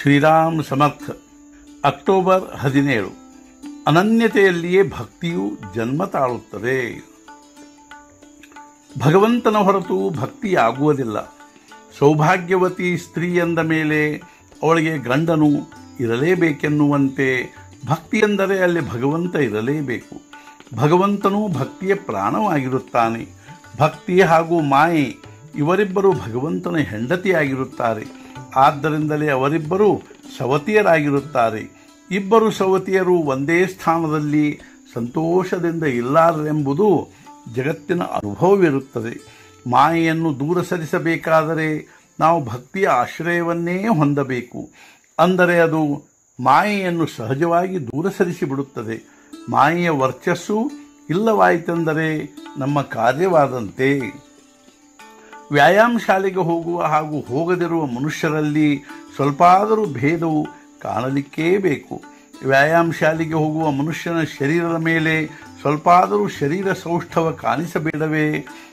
ಶ್ರೀರಾಮ್ ಸಮರ್ಥ October ಹದಿನೇಳು ಅನನ್ಯತೆಯಲ್ಲಿಯೇ ಭಕ್ತಿಯು ಜನ್ಮ ತಾಳುತ್ತದೆ ಭಗವಂತನ ಹೊರತು ಭಕ್ತಿಯಾಗುವುದಿಲ್ಲ ಸೌಭಾಗ್ಯವತಿ ಸ್ತ್ರೀ ಎಂದ ಮೇಲೆ ಅವಳಿಗೆ ಗಂಡನು ಇರಲೇಬೇಕೆನ್ನುವಂತೆ ಭಕ್ತಿ ಎಂದರೆ ಅಲ್ಲಿ ಭಗವಂತ ಇರಲೇಬೇಕು ಭಗವಂತನು ಭಕ್ತಿಯ ಪ್ರಾಣವಾಗಿರುತ್ತಾನೆ ಭಕ್ತಿ ಹಾಗೂ ಮಾಯೆ ಇವರಿಬ್ಬರು ಭಗವಂತನ ಹೆಂಡತಿಯಾಗಿರುತ್ತಾರೆ ಆದ್ದರಿಂದಲೇ ಅವರಿಬ್ಬರು ಸವತಿಯರಾಗಿರುತ್ತಾರೆ ಇಬ್ಬರು ಸವತಿಯರು ಒಂದೇ ಸ್ಥಾನದಲ್ಲಿ ಸಂತೋಷದಿಂದ ಇಲ್ಲಾರೆಂಬುದು ಜಗತ್ತಿನ ಅನುಭವವಿರುತ್ತದೆ ಮಾಯೆಯನ್ನು ದೂರ ಸರಿಸಬೇಕಾದರೆ ನಾವು ಭಕ್ತಿಯ ಆಶ್ರಯವನ್ನೇ ಹೊಂದಬೇಕು ಅಂದರೆ ಅದು ಮಾಯೆಯನ್ನು ಸಹಜವಾಗಿ ದೂರ ಸರಿಸಿಬಿಡುತ್ತದೆ ಮಾಯೆಯ ವರ್ಚಸ್ಸು ಇಲ್ಲವಾಯಿತೆಂದರೆ ನಮ್ಮ ಕಾರ್ಯವಾದಂತೆ ವ್ಯಾಯಾಮ ಶಾಲೆಗೆ ಹೋಗುವ ಹಾಗೂ ಹೋಗದಿರುವ ಮನುಷ್ಯರಲ್ಲಿ ಸ್ವಲ್ಪಾದರೂ ಭೇದವು ಕಾಣಲಿಕ್ಕೇ ಬೇಕು ವ್ಯಾಯಾಮ ಶಾಲೆಗೆ ಹೋಗುವ ಮನುಷ್ಯನ ಶರೀರದ ಮೇಲೆ ಸ್ವಲ್ಪಾದರೂ ಶರೀರ ಸೌಷ್ಠವ ಕಾಣಿಸಬೇಡವೇ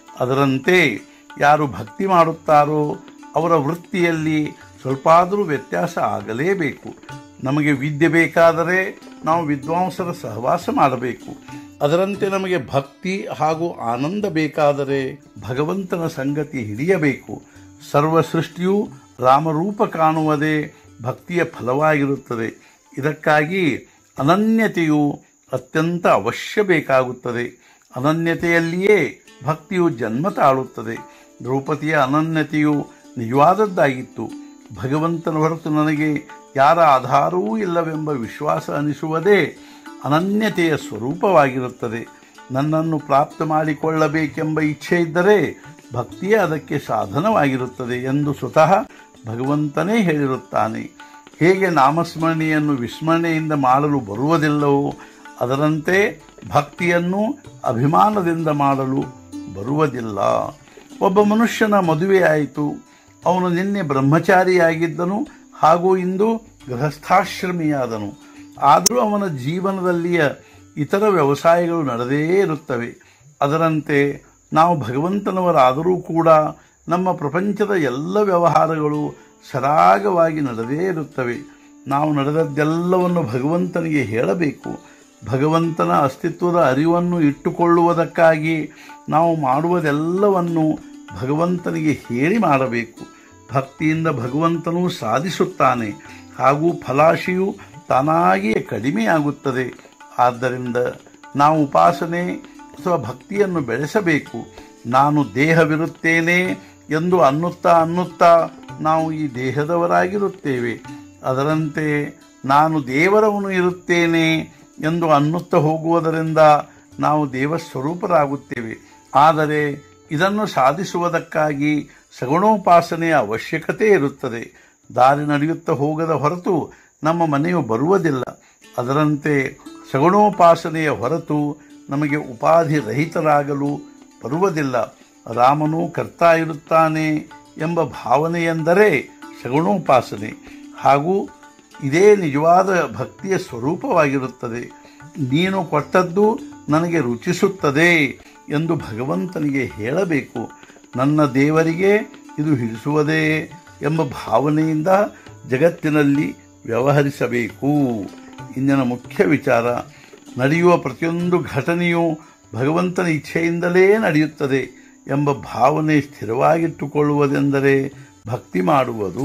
ಅದರಂತೆ ಯಾರು ಭಕ್ತಿ ಮಾಡುತ್ತಾರೋ ಅವರ ವೃತ್ತಿಯಲ್ಲಿ ಸ್ವಲ್ಪಾದರೂ ವ್ಯತ್ಯಾಸ ಆಗಲೇಬೇಕು ನಮಗೆ ವಿದ್ಯೆ ಬೇಕಾದರೆ ನಾವು ವಿದ್ವಾಂಸರ ಸಹವಾಸ ಮಾಡಬೇಕು ಅದರಂತೆ ನಮಗೆ ಭಕ್ತಿ ಹಾಗೂ ಆನಂದ ಬೇಕಾದರೆ ಭಗವಂತನ ಸಂಗತಿ ಹಿಡಿಯಬೇಕು ಸರ್ವ ಸೃಷ್ಟಿಯು ರಾಮರೂಪ ಕಾಣುವುದೇ ಭಕ್ತಿಯ ಫಲವಾಗಿರುತ್ತದೆ ಇದಕ್ಕಾಗಿ ಅನನ್ಯತೆಯು ಅತ್ಯಂತ ಅವಶ್ಯ ಬೇಕಾಗುತ್ತದೆ ಅನನ್ಯತೆಯಲ್ಲಿಯೇ ಭಕ್ತಿಯು ಜನ್ಮ ತಾಳುತ್ತದೆ ದ್ರೌಪದಿಯ ಅನನ್ಯತೆಯು ನಿಜವಾದದ್ದಾಗಿತ್ತು ಭಗವಂತನ ಹೊರತು ನನಗೆ ಯಾರ ಆಧಾರವೂ ಇಲ್ಲವೆಂಬ ವಿಶ್ವಾಸ ಅನಿಸುವುದೇ ಅನನ್ಯತೆಯ ಸ್ವರೂಪವಾಗಿರುತ್ತದೆ ನನ್ನನ್ನು ಪ್ರಾಪ್ತ ಮಾಡಿಕೊಳ್ಳಬೇಕೆಂಬ ಇಚ್ಛೆ ಇದ್ದರೆ ಭಕ್ತಿಯೇ ಅದಕ್ಕೆ ಸಾಧನವಾಗಿರುತ್ತದೆ ಎಂದು ಸ್ವತಃ ಭಗವಂತನೇ ಹೇಳಿರುತ್ತಾನೆ ಹೇಗೆ ನಾಮಸ್ಮರಣೆಯನ್ನು ವಿಸ್ಮರಣೆಯಿಂದ ಮಾಡಲು ಬರುವುದಿಲ್ಲವೋ ಅದರಂತೆ ಭಕ್ತಿಯನ್ನು ಅಭಿಮಾನದಿಂದ ಮಾಡಲು ಬರುವುದಿಲ್ಲ ಒಬ್ಬ ಮನುಷ್ಯನ ಮದುವೆಯಾಯಿತು ಅವನು ನಿನ್ನೆ ಬ್ರಹ್ಮಚಾರಿಯಾಗಿದ್ದನು ಹಾಗೂ ಇಂದು ಗೃಹಸ್ಥಾಶ್ರಮಿಯಾದನು ಆದರೂ ಅವನ ಜೀವನದಲ್ಲಿಯ ಇತರ ವ್ಯವಸಾಯಗಳು ನಡೆದೇ ಇರುತ್ತವೆ ಅದರಂತೆ ನಾವು ಭಗವಂತನವರಾದರೂ ಕೂಡ ನಮ್ಮ ಪ್ರಪಂಚದ ಎಲ್ಲ ವ್ಯವಹಾರಗಳು ಸರಾಗವಾಗಿ ನಡೆದೇ ಇರುತ್ತವೆ ನಾವು ನಡೆದದ್ದೆಲ್ಲವನ್ನು ಭಗವಂತನಿಗೆ ಹೇಳಬೇಕು ಭಗವಂತನ ಅಸ್ತಿತ್ವದ ಅರಿವನ್ನು ಇಟ್ಟುಕೊಳ್ಳುವುದಕ್ಕಾಗಿ ನಾವು ಮಾಡುವುದೆಲ್ಲವನ್ನು ಭಗವಂತನಿಗೆ ಹೇಳಿ ಮಾಡಬೇಕು ಭಕ್ತಿಯಿಂದ ಭಗವಂತನು ಸಾಧಿಸುತ್ತಾನೆ ಹಾಗೂ ಫಲಾಶಿಯು ತಾನಾಗಿಯೇ ಕಡಿಮೆಯಾಗುತ್ತದೆ ಆದ್ದರಿಂದ ನಾವು ಉಪಾಸನೆ ಅಥವಾ ಭಕ್ತಿಯನ್ನು ಬೆಳೆಸಬೇಕು ನಾನು ದೇಹವಿರುತ್ತೇನೆ ಎಂದು ಅನ್ನುತ್ತಾ ಅನ್ನುತ್ತಾ ನಾವು ಈ ದೇಹದವರಾಗಿರುತ್ತೇವೆ ಅದರಂತೆ ನಾನು ದೇವರವನು ಇರುತ್ತೇನೆ ಎಂದು ಅನ್ನುತ್ತಾ ಹೋಗುವುದರಿಂದ ನಾವು ದೇವಸ್ವರೂಪರಾಗುತ್ತೇವೆ ಆದರೆ ಇದನ್ನು ಸಾಧಿಸುವುದಕ್ಕಾಗಿ ಸಗುಣೋಪಾಸನೆಯ ಅವಶ್ಯಕತೆ ಇರುತ್ತದೆ ದಾರಿ ನಡೆಯುತ್ತಾ ಹೋಗದ ಹೊರತು ನಮ್ಮ ಮನೆಯು ಬರುವುದಿಲ್ಲ ಅದರಂತೆ ಸಗುಣೋಪಾಸನೆಯ ಹೊರತು ನಮಗೆ ಉಪಾಧಿ ರಹಿತರಾಗಲು ಬರುವುದಿಲ್ಲ ರಾಮನು ಕರ್ತಾ ಇರುತ್ತಾನೆ ಎಂಬ ಭಾವನೆಯೆಂದರೆ ಸಗುಣೋಪಾಸನೆ ಹಾಗೂ ಇದೇ ನಿಜವಾದ ಭಕ್ತಿಯ ಸ್ವರೂಪವಾಗಿರುತ್ತದೆ ನೀನು ಕೊಟ್ಟದ್ದು ನನಗೆ ರುಚಿಸುತ್ತದೆ ಎಂದು ಭಗವಂತನಿಗೆ ಹೇಳಬೇಕು ನನ್ನ ದೇವರಿಗೆ ಇದು ಹಿಡಿಸುವುದೇ ಎಂಬ ಭಾವನೆಯಿಂದ ಜಗತ್ತಿನಲ್ಲಿ ವ್ಯವಹರಿಸಬೇಕು ಇಂದಿನ ಮುಖ್ಯ ವಿಚಾರ ನಡೆಯುವ ಪ್ರತಿಯೊಂದು ಘಟನೆಯು ಭಗವಂತನ ಇಚ್ಛೆಯಿಂದಲೇ ನಡೆಯುತ್ತದೆ ಎಂಬ ಭಾವನೆ ಸ್ಥಿರವಾಗಿಟ್ಟುಕೊಳ್ಳುವುದೆಂದರೆ ಭಕ್ತಿ ಮಾಡುವುದು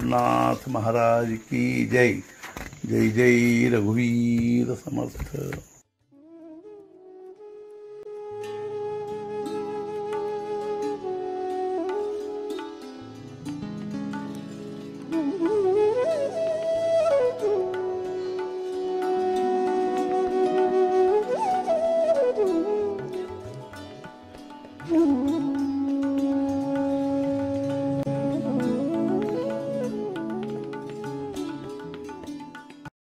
ಸದ್ಗುರುನಾಥ ಮಹಾರಾಜ್ ಕಿ ಜೈ ಜೈ ಜೈ ರಘುವೀರ ಸಮರ್ಥ